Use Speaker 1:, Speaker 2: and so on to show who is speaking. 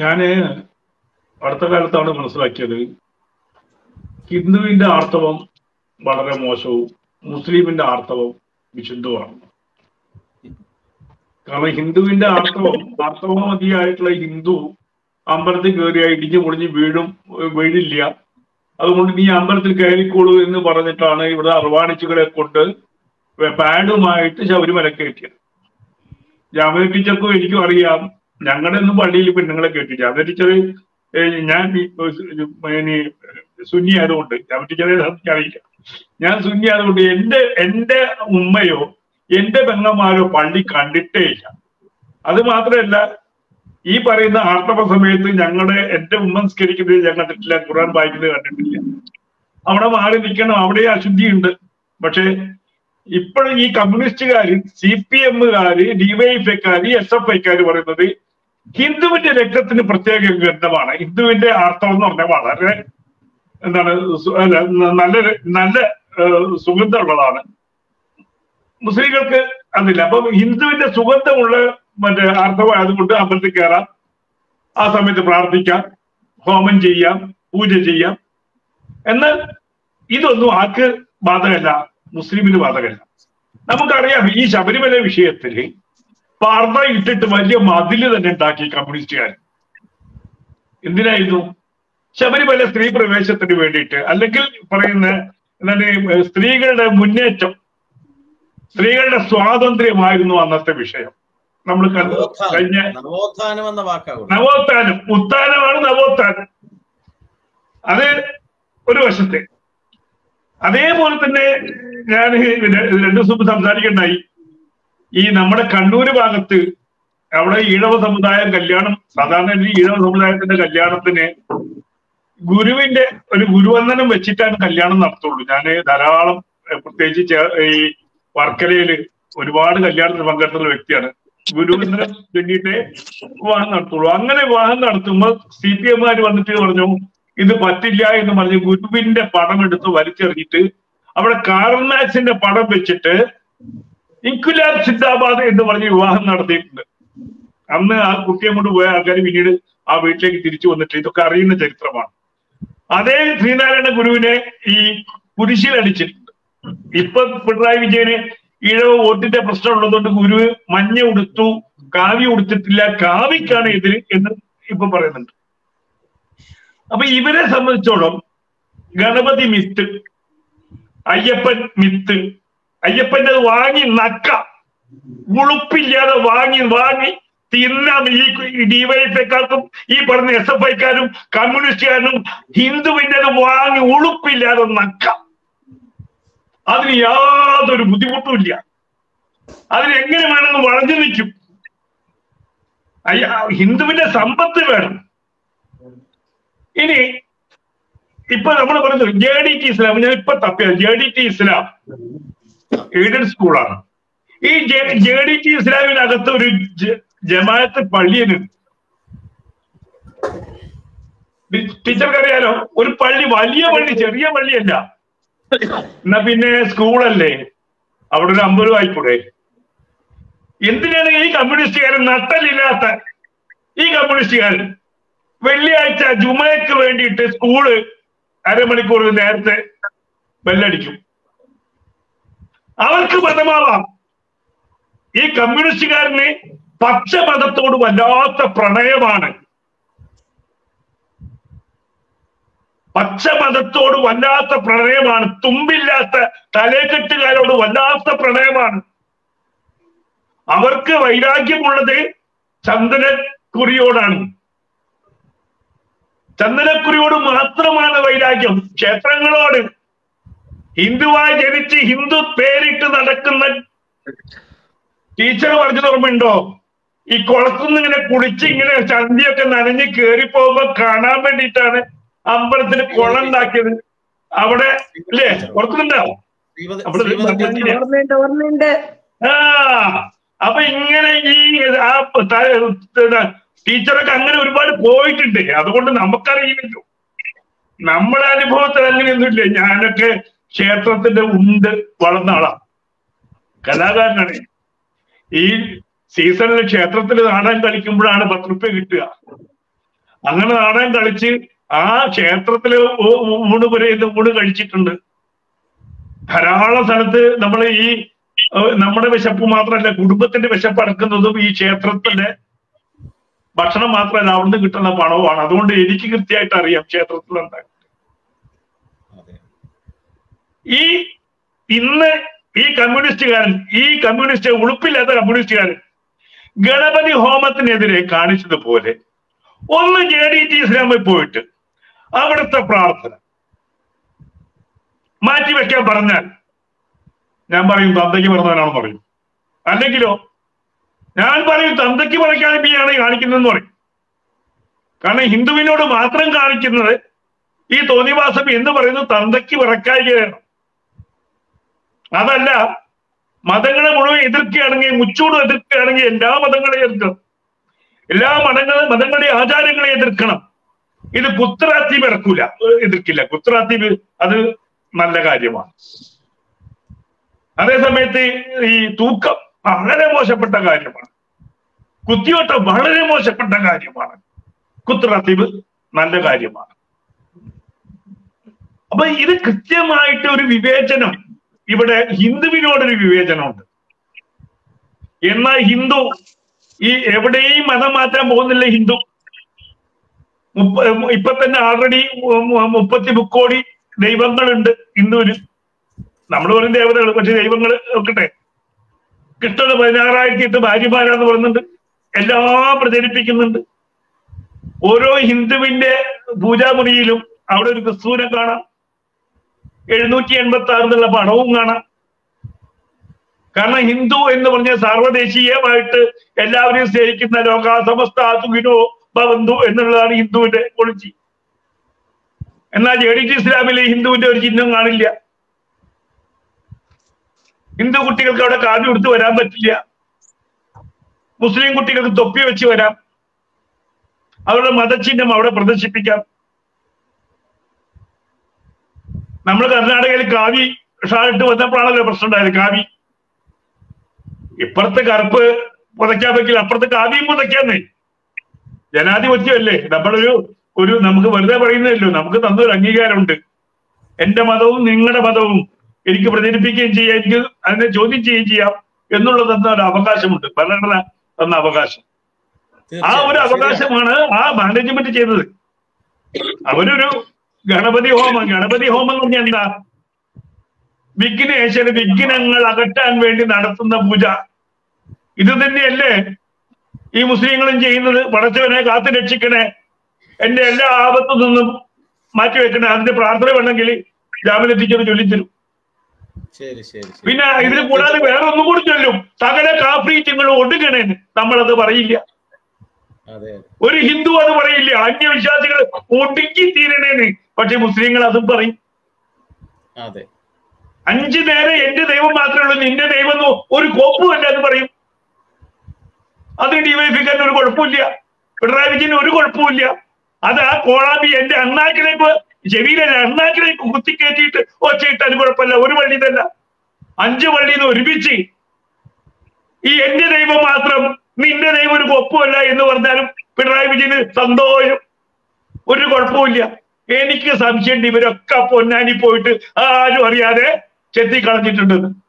Speaker 1: ഞാന് അടുത്ത കാലത്താണ് മനസ്സിലാക്കിയത് ഹിന്ദുവിന്റെ ആർത്തവം വളരെ മോശവും മുസ്ലിമിന്റെ ആർത്തവം വിശുദ്ധവുമാണ് കാരണം ഹിന്ദുവിന്റെ ആർത്തവം ആർത്തവമതിയായിട്ടുള്ള ഹിന്ദു അമ്പലത്തിൽ കയറിയ ഇടിഞ്ഞു പൊളിഞ്ഞ് വീഴും ഏഹ് വീഴില്ല അതുകൊണ്ട് നീ അമ്പലത്തിൽ കയറിക്കോളൂ എന്ന് പറഞ്ഞിട്ടാണ് ഇവിടെ അർവാണിച്ചുകളെ കൊണ്ട് പാഡുമായിട്ട് ശബരിമല കയറ്റിയത് ജാമ്യ ടീച്ചർക്കും എനിക്കും അറിയാം ഞങ്ങളുടെ ഒന്നും പള്ളിയിൽ പെണ്ണുങ്ങളെ കേട്ടു ജാമ്യ ടീച്ചർ ഞാൻ ഈ, ഏഹ്, ഇനി സുന്നി ആയതുകൊണ്ട് ജാമ്യ ടീച്ചറെ അറിയില്ല ഞാൻ സുന്നി ആയതുകൊണ്ട് എന്റെ എന്റെ ഉമ്മയോ എന്റെ പെങ്ങന്മാരോ പള്ളി കണ്ടിട്ടേ ഇല്ല അത് മാത്രമല്ല ഈ പറയുന്ന ആർത്തവ സമയത്ത് ഞങ്ങളുടെ എന്റെ ഉമ്മ സ്കരിക്കുന്നത് ഞാൻ കണ്ടിട്ടില്ല ഖുർആൻ വായിക്കുന്നത് കണ്ടിട്ടില്ല അവിടെ മാറി നിൽക്കണം അവിടെ അശുദ്ധിയുണ്ട് പക്ഷെ ഇപ്പോഴും ഈ കമ്മ്യൂണിസ്റ്റുകാര് സി പി എമ്മുകാര് ഡിവൈഎഫ്ഐക്കാര് എസ് എഫ് ഐക്കാര് പറയുന്നത് ഹിന്ദുവിന്റെ രക്തത്തിന് പ്രത്യേക ഗന്ധമാണ് ഹിന്ദുവിന്റെ ആർത്തവം എന്ന് പറഞ്ഞാൽ വളരെ എന്താണ് സു- അല്ല, ന- നല്ല നല്ല ഏഹ്, സുഗന്ധമുള്ളതാണ് മുസ്ലിങ്ങൾക്ക് അതില്ല അപ്പൊ ഹിന്ദുവിന്റെ സുഗന്ധമുള്ള മറ്റേ ആർത്തവം ആയതുകൊണ്ട് അമ്പലത്തിൽ കയറാം ആ സമയത്ത് പ്രാർത്ഥിക്കാം ഹോമം ചെയ്യാം പൂജ ചെയ്യാം എന്നാൽ ഇതൊന്നും ആർക്ക് ബാധകമല്ല മുസ്ലിമിന് ബാധകമല്ല നമുക്കറിയാം ഈ ശബരിമല വിഷയത്തിൽ പർദ്ദ ഇട്ടിട്ട് വലിയ മതില് തന്നെ ഉണ്ടാക്കി കമ്മ്യൂണിസ്റ്റുകാർ എന്തിനായിരുന്നു ശബരിമല സ്ത്രീ പ്രവേശത്തിന് വേണ്ടിയിട്ട് അല്ലെങ്കിൽ പറയുന്ന എന്താണ് ഈ സ്ത്രീകളുടെ മുന്നേറ്റം സ്ത്രീകളുടെ സ്വാതന്ത്ര്യമായിരുന്നു അന്നത്തെ വിഷയം നമ്മൾ കണ്ടു കഴിഞ്ഞ
Speaker 2: നവോത്ഥാനം നവോത്ഥാനം എന്ന വാക്കാകും
Speaker 1: നവോത്ഥാനം ഉത്ഥാനമാണ് നവോത്ഥാനം അത് ഒരു വശത്തെ അതേപോലെ തന്നെ ഞാൻ രണ്ടു ദിവസം മുമ്പ് സംസാരിക്കണ്ടായി ഈ നമ്മുടെ കണ്ണൂര് ഭാഗത്ത് അവിടെ ഈഴവ സമുദായം കല്യാണം സാധാരണ ഈ ഈഴവ സമുദായത്തിന്റെ കല്യാണത്തിന് ഗുരുവിന്റെ ഒരു ഗുരുവന്ദനം വെച്ചിട്ടാണ് കല്യാണം നടത്തുള്ളൂ ഞാൻ ധാരാളം ഏഹ്, പ്രത്യേകിച്ച് ചേ- ഈ വർക്കലയില് ഒരുപാട് കല്യാണത്തിൽ പങ്കെടുത്തുള്ള വ്യക്തിയാണ് ഗുരുവന്ദനം ചൊല്ലിയിട്ടേ വിവാഹം നടത്തുള്ളൂ അങ്ങനെ വിവാഹം നടത്തുമ്പോൾ സി പി എമ്മാര് വന്നിട്ട് പറഞ്ഞു ഇത് പറ്റില്ല എന്ന് പറഞ്ഞ് ഗുരുവിന്റെ പടം എടുത്ത് വലിച്ചെറിഞ്ഞിട്ട് അവിടെ കാർമാക്സിന്റെ പടം വെച്ചിട്ട് ഇൻകുലാബ് സിന്ദാബാദ് എന്ന് പറഞ്ഞ് വിവാഹം നടത്തിയിട്ടുണ്ട് അന്ന് ആ കുട്ടിയെ കൊണ്ട് പോയ ആൾക്കാർ പിന്നീട് ആ വീട്ടിലേക്ക് തിരിച്ചു വന്നിട്ട് ഇതൊക്കെ അറിയുന്ന ചരിത്രമാണ് അതേ ശ്രീനാരായണ ഗുരുവിനെ ഈ കുരിശിലടിച്ചിട്ടുണ്ട് ഇപ്പൊ പിണറായി വിജയന് ഈഴവ വോട്ടിന്റെ പ്രശ്നം ഉള്ളതുകൊണ്ട് ഗുരു മഞ്ഞ ഉടുത്തു കാവി ഉടുത്തിട്ടില്ല കാവിക്കാണ് എതിര് എന്ന് ഇപ്പൊ പറയുന്നുണ്ട് അപ്പൊ ഇവരെ സംബന്ധിച്ചോളം ഗണപതി മിത്ത് അയ്യപ്പൻ മിത്ത് അയ്യപ്പന്റെ അത് വാങ്ങി നക്ക ഉളുപ്പില്ലാതെ വാങ്ങി വാങ്ങി തിന്നാം ഈ ഡിവൈഎഫ്ഐക്കാർക്കും ഈ പറഞ്ഞ എസ് എഫ് ഐക്കാരും കമ്മ്യൂണിസ്റ്റുകാരും ഹിന്ദുവിന്റെ അത് വാങ്ങി ഉളുപ്പില്ലാതെ നക്ക അതിന് യാതൊരു ബുദ്ധിമുട്ടും ഇല്ല അതിന് എങ്ങനെ വേണമെന്ന് വളഞ്ഞു നിൽക്കും അയ്യ ഹിന്ദുവിന്റെ സമ്പത്ത് വേണം ഇനി ഇപ്പൊ നമ്മൾ പറഞ്ഞു ജെ ഡി ടി ഇസ്ലാം ഞാൻ ഇപ്പൊ തപ്പിയ J D T Islam aided സ്കൂളാണ് ഈ ജെ ഡി ടി ഇസ്ലാമിനകത്ത് ഒരു ജ- ജമാഅത്ത് പള്ളിയനുണ്ട് ടീച്ചർക്ക് അറിയാലോ ഒരു പള്ളി വലിയ പള്ളി ചെറിയ പള്ളിയല്ല എന്നാ പിന്നെ സ്കൂളല്ലേ അവിടെ ഒരു അമ്പലം ആയിക്കൂടെ എന്തിനാണ് ഈ കമ്മ്യൂണിസ്റ്റുകാരൻ നട്ടലില്ലാത്ത ഈ കമ്മ്യൂണിസ്റ്റുകാരൻ വെള്ളിയാഴ്ച ജുമയ്ക്ക് വേണ്ടിയിട്ട് സ്കൂള് അരമണിക്കൂർ നേരത്തെ ബെല്ലടിക്കും അവർക്ക് മതമാവാം ഈ കമ്മ്യൂണിസ്റ്റുകാരന് പച്ച മതത്തോട് വല്ലാത്ത പ്രണയമാണ് പച്ച മതത്തോട് വല്ലാത്ത പ്രണയമാണ് തുമ്പില്ലാത്ത തലേക്കെട്ടുകാരോട് വല്ലാത്ത പ്രണയമാണ് അവർക്ക് വൈരാഗ്യമുള്ളത് ചന്ദനക്കുറിയോടാണ് ചന്ദനക്കുറിയോട് മാത്രമാണ് വൈരാഗ്യം ക്ഷേത്രങ്ങളോട് ഹിന്ദുവായി ജനിച്ച് ഹിന്ദു പേരിട്ട് നടക്കുന്ന ടീച്ചർ പറഞ്ഞത് ഓർമ്മയുണ്ടോ ഈ കുളത്തുനിന്ന് ഇങ്ങനെ കുളിച്ച് ഇങ്ങനെ ചന്തിയൊക്കെ നനഞ്ഞ് കേറി പോകുമ്പോ കാണാൻ വേണ്ടിയിട്ടാണ് അമ്പലത്തിൽ കുളം ഉണ്ടാക്കിയത് അവിടെ അല്ലേ ഓർക്കുന്നുണ്ടാവും
Speaker 2: ശ്രീമതി
Speaker 1: അവിടെ
Speaker 2: ശ്രീമതി
Speaker 1: നമ്മുടെ
Speaker 2: ജെന്നിനെ
Speaker 3: ഓർമ്മയുണ്ട് ഓർമ്മയുണ്ട്
Speaker 1: ആ അപ്പൊ ഇങ്ങനെ ഈ ആ ത- ടീച്ചറൊക്കെ അങ്ങനെ ഒരുപാട് പോയിട്ടുണ്ട് അതുകൊണ്ട് നമുക്കറിയില്ലല്ലോ നമ്മുടെ അനുഭവത്തിൽ അങ്ങനെയൊന്നുമില്ല ഞാനൊക്കെ ക്ഷേത്രത്തിന്റെ ഉണ്ട് വളർന്ന ആളാ കലാകാരനാണ് ഈ സീസണിൽ ക്ഷേത്രത്തിൽ നാടകം കളിക്കുമ്പോഴാണ് പത്ത് റുപ്യ കിട്ടുക അങ്ങനെ നാടകം കളിച്ച് ആ ക്ഷേത്രത്തില് ഊ- ഊ- ഊണ് പുരയിൽ ഊണ് കഴിച്ചിട്ടുണ്ട് ധാരാളം സ്ഥലത്ത് നമ്മൾ ഈ ഏഹ്, നമ്മുടെ വിശപ്പ് മാത്രമല്ല കുടുംബത്തിന്റെ വിശപ്പ് അടക്കുന്നതും ഈ ക്ഷേത്രത്തിന്റെ ഭക്ഷണം മാത്രമല്ല അവിടുന്ന് കിട്ടുന്ന പണവുമാണ് അതുകൊണ്ട് എനിക്ക് കൃത്യമായിട്ട് അറിയാം ക്ഷേത്രത്തിൽ എന്താ
Speaker 2: അതെ
Speaker 1: ഈ ഇന്ന് ഈ കമ്മ്യൂണിസ്റ്റുകാരൻ ഈ കമ്മ്യൂണിസ്റ്റ് ഉളുപ്പില്ലാത്ത കമ്മ്യൂണിസ്റ്റുകാരൻ ഗണപതി ഹോമത്തിനെതിരെ കാണിച്ചതുപോലെ ഒന്ന് ജെ ഡി ടി ഇസ്ലാമിൽ പോയിട്ട് അവിടുത്തെ പ്രാർത്ഥന മാറ്റിവെക്കാൻ പറഞ്ഞാൽ ഞാൻ പറയും തന്തയ്ക്ക് പറഞ്ഞവനാണെന്ന് പറയും അല്ലെങ്കിലോ ഞാൻ പറയും തന്തയ്ക്ക് പറയ്ക്കാനിപ്പിയാണ് കാണിക്കുന്നതെന്ന് പറയും കാരണം ഹിന്ദുവിനോട് മാത്രം കാണിക്കുന്നത് ഈ തോന്നിവാസം എന്ന് പറയുന്നത് തന്തയ്ക്ക് പിറക്കായികയാണ് അതല്ല മതങ്ങളെ മുഴുവൻ എതിർക്കുകയാണെങ്കിൽ മുച്ചൂട് എതിർക്കുകയാണെങ്കിൽ എല്ലാ മതങ്ങളെയും എതിർക്കണം എല്ലാ മതങ്ങളും മതങ്ങളുടെ ആചാരങ്ങളെ എതിർക്കണം ഇത് പുത്രാത്തീപ് ഇറക്കൂല ഏഹ് എതിർക്കില്ല പുത്രാത്തീപ് അത് നല്ല കാര്യമാണ് അതേ സമയത്ത് ഈ തൂക്കം വളരെ മോശപ്പെട്ട കാര്യമാണ് കുത്തിയോട്ടം വളരെ മോശപ്പെട്ട കാര്യമാണ് കുത്രാത്തീപ് നല്ല കാര്യമാണ് അപ്പൊ ഇത് കൃത്യമായിട്ട് ഒരു വിവേചനം ഇവിടെ ഹിന്ദുവിനോടൊരു വിവേചനമുണ്ട് എന്നാൽ ഹിന്ദു ഈ എവിടെയും മതം മാറ്റാൻ പോകുന്നില്ല ഹിന്ദു മുപ്പ ഇപ്പൊ തന്നെ ആൾറെഡി മുപ്പത്തി മുക്കോടി ദൈവങ്ങളുണ്ട് ഹിന്ദുവിന് നമ്മൾ പറയും ദേവതകൾ പക്ഷെ ദൈവങ്ങൾ നോക്കട്ടെ കൃഷ്ണന് പതിനാറായിരത്തി എട്ട് ഭാര്യമാരാന്ന് പറയുന്നുണ്ട് എല്ലാം പ്രചരിപ്പിക്കുന്നുണ്ട് ഓരോ ഹിന്ദുവിന്റെ പൂജാമുറിയിലും അവിടെ ഒരു ക്രിസ്തുവിനെ കാണാം എഴുന്നൂറ്റി എൺപത്തി ആറ് എന്നുള്ള പണവും കാണാം കാരണം ഹിന്ദു എന്ന് പറഞ്ഞ സാർവദേശീയമായിട്ട് എല്ലാവരെയും സ്നേഹിക്കുന്ന ലോക സമസ്ത സുഖിനോ ഭവന്തു എന്നുള്ളതാണ് ഹിന്ദുവിന്റെ പൊളിച്ചി എന്നാൽ ജെ ഡി ടി ഇസ്ലാമിൽ ഹിന്ദുവിന്റെ ഒരു ചിഹ്നം കാണില്ല ഹിന്ദു കുട്ടികൾക്ക് അവിടെ കാവ്യം എടുത്ത് വരാൻ പറ്റില്ല മുസ്ലിം കുട്ടികൾക്ക് തൊപ്പി വെച്ച് വരാം അവരുടെ മതചിഹ്നം അവിടെ പ്രദർശിപ്പിക്കാം നമ്മൾ കർണാടകയിൽ കാവി ഷാളിട്ട് വന്നപ്പോഴാണല്ലോ പ്രശ്നം ഉണ്ടായത് കാവി ഇപ്പുറത്തെ കറുപ്പ് പുതയ്ക്കാൻ പറ്റില്ല അപ്പുറത്തെ കാവിയും പുതയ്ക്കാന്നേ ജനാധിപത്യമല്ലേ നമ്മളൊരു ഒരു നമുക്ക് വെറുതെ പറയുന്നതല്ലോ നമുക്ക് തന്നൊരു അംഗീകാരമുണ്ട് എന്റെ മതവും നിങ്ങളുടെ മതവും എനിക്ക് പ്രചരിപ്പിക്കുകയും ചെയ്യാം എനിക്ക് അതിനെ ചോദ്യം ചെയ്യുകയും ചെയ്യാം എന്നുള്ളത് തന്ന ഒരു അവകാശമുണ്ട് ഭരണഘടന തന്ന അവകാശം ആ ഒരു
Speaker 2: തീർച്ചയായും.
Speaker 1: അവകാശമാണ് ആ മാനേജ്മെന്റ് ചെയ്തത് അവരൊരു ഗണപതി ഹോമം ഗണപതി ഹോമം എന്ന് പറഞ്ഞാൽ എന്താ വിഘ്നേശ്വര വിഘ്നങ്ങൾ അകറ്റാൻ വേണ്ടി നടത്തുന്ന പൂജ ഇത് തന്നെയല്ലേ ഈ മുസ്ലിങ്ങളും ചെയ്യുന്നത് പടച്ചവനെ കാത്തു രക്ഷിക്കണേ എന്റെ എല്ലാ ആപത്തു നിന്നും മാറ്റിവെക്കണേ അതിന്റെ പ്രാർത്ഥന വേണമെങ്കിൽ ജാമ്യ ടീച്ചർ ചൊല്ലിത്തരും
Speaker 2: ശരി ശരി ശരി.
Speaker 1: പിന്നെ ഇതിൽ കൂടാതെ വേറെ ഒന്നും കൂടി ചൊല്ലും സകല കാഫ്രീറ്റുകൾ ഒടുക്കണേന്ന് നമ്മളത് പറയില്ല
Speaker 2: അതെ അതെ
Speaker 1: ഒരു ഹിന്ദു അത് പറയില്ല അന്യവിശ്വാസികൾ ഒടുക്കി തീരണേന്ന് പക്ഷെ മുസ്ലിങ്ങൾ അതും പറയും
Speaker 2: അതെ
Speaker 1: അഞ്ചു നേരം എന്റെ ദൈവം മാത്രമേ ഉള്ളൂ നിന്റെ ദൈവം എന്ന് ഒരു കോപ്പുമല്ല എന്ന് പറയും അത് ഡിവൈഫിക്കാൻ ഒരു കുഴപ്പമില്ല പിണറായി വിജയന് ഒരു കുഴപ്പമില്ല അത് ആ കോളാമ്പി എന്റെ അണ്ണാക്കിലേക്ക് ചെവിയിലെ അണ്ണാക്കിലേക്ക് കുത്തിക്കയറ്റിയിട്ട് ഒച്ചയിട്ടാലും കുഴപ്പമില്ല ഒരു വള്ളി തന്നെ അഞ്ച് വള്ളിന്ന് ഒരുമിച്ച് ഈ എന്റെ ദൈവം മാത്രം നിന്റെ ദൈവം ഒരു കൊപ്പുമല്ല എന്ന് പറഞ്ഞാലും പിണറായി വിജയന് സന്തോഷം ഒരു കുഴപ്പമില്ല എനിക്ക് സംശയമുണ്ട് ഇവരൊക്കെ പൊന്നാനി പോയിട്ട് ആരും അറിയാതെ ചെത്തി കളഞ്ഞിട്ടുണ്ടെന്ന്